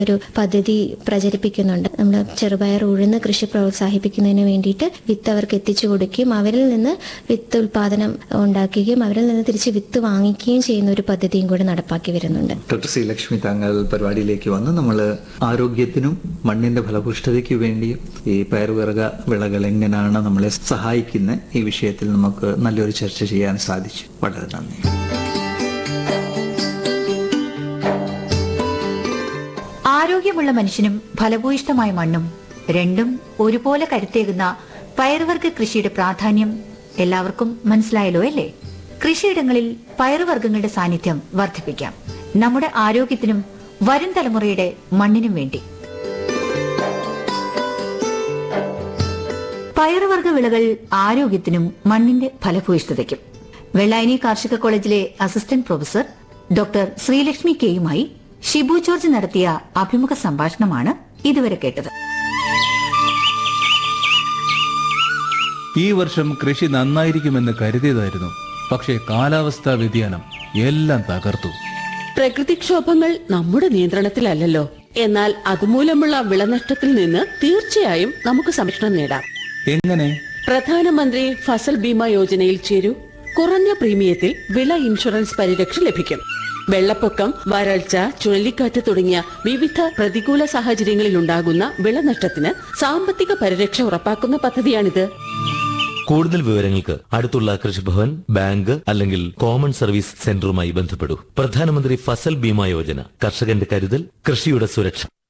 ഒരു പദ്ധതി പ്രചരിപ്പിക്കുന്നുണ്ട് നമ്മൾ ചെറുപയർ ഉഴുന്ന് കൃഷി പ്രോത്സാഹിപ്പിക്കുന്നതിന് വേണ്ടിയിട്ട് വിത്ത് അവർക്ക് എത്തിച്ചു കൊടുക്കുകയും അവരിൽ നിന്ന് വിത്ത് ഉൽപാദനം ഉണ്ടാക്കുകയും അവരിൽ നിന്ന് തിരിച്ച് വിത്ത് വാങ്ങിക്കുകയും ചെയ്യുന്ന ഒരു പദ്ധതിയും കൂടെ നടപ്പാക്കി വരുന്നുണ്ട് ഡോക്ടർ സി ലക്ഷ്മി താങ്കൾ പരിപാടിയിലേക്ക് വന്ന് നമ്മൾ ആരോഗ്യത്തിനും മണ്ണിന്റെ ഫലപുഷ്ടതയ്ക്ക് വേണ്ടിയും ഈ പയറുവർഗ വിളകൾ എങ്ങനെയാണ് നമ്മളെ സഹായിക്കുന്ന ഈ വിഷയത്തിൽ നമുക്ക് നല്ലൊരു ചർച്ച ചെയ്യാൻ സാധിച്ചു വളരെ നന്ദി ആരോഗ്യമുള്ള മനുഷ്യനും ഫലഭൂയിഷ്ടമായ മണ്ണും രണ്ടും ഒരുപോലെ കരുത്തേകുന്ന പയറുവർഗ കൃഷിയുടെ പ്രാധാന്യം എല്ലാവർക്കും മനസ്സിലായല്ലോ അല്ലേ കൃഷിയിടങ്ങളിൽ പയറുവർഗ്ഗങ്ങളുടെ സാന്നിധ്യം വർദ്ധിപ്പിക്കാം നമ്മുടെ ആരോഗ്യത്തിനും വരും തലമുറയുടെ മണ്ണിനും വേണ്ടി പയറുവർഗ വിളകൾ ആരോഗ്യത്തിനും മണ്ണിന്റെ ഫലഭൂയിഷ്ഠതയ്ക്കും വെള്ളായനി കാർഷിക കോളേജിലെ അസിസ്റ്റന്റ് പ്രൊഫസർ ഡോക്ടർ ശ്രീലക്ഷ്മി കെയുമായി ഷിബു ജോർജ് നടത്തിയ അഭിമുഖ സംഭാഷണമാണ് ഇതുവരെ കേട്ടത് ഈ വർഷം കൃഷി നന്നായിരിക്കുമെന്ന് കരുതിയതായിരുന്നു പക്ഷേ കാലാവസ്ഥാ വ്യതിയാനം എല്ലാം തകർത്തു പ്രകൃതിക്ഷോഭങ്ങൾ നമ്മുടെ നിയന്ത്രണത്തിലല്ലല്ലോ എന്നാൽ അതുമൂലമുള്ള വിളനഷ്ടത്തിൽ നിന്ന് തീർച്ചയായും നമുക്ക് സംരക്ഷണം നേടാം എങ്ങനെ പ്രധാനമന്ത്രി ഫസൽ ബീമ യോജനയിൽ ചേരൂ കുറഞ്ഞ പ്രീമിയത്തിൽ വിള ഇൻഷുറൻസ് പരിരക്ഷ ലഭിക്കും വെള്ളപ്പൊക്കം വരൾച്ച ചുഴലിക്കാറ്റ് തുടങ്ങിയ വിവിധ പ്രതികൂല സാഹചര്യങ്ങളിൽ ഉണ്ടാകുന്ന വിളനഷ്ടത്തിന് സാമ്പത്തിക പരിരക്ഷ ഉറപ്പാക്കുന്ന പദ്ധതിയാണിത് കൂടുതൽ വിവരങ്ങൾക്ക് അടുത്തുള്ള കൃഷിഭവൻ ബാങ്ക് അല്ലെങ്കിൽ കോമൺ സർവീസ് സെന്ററുമായി ബന്ധപ്പെടൂ പ്രധാനമന്ത്രി ഫസൽ ബീമ യോജന കർഷകന്റെ കരുതൽ കൃഷിയുടെ സുരക്ഷ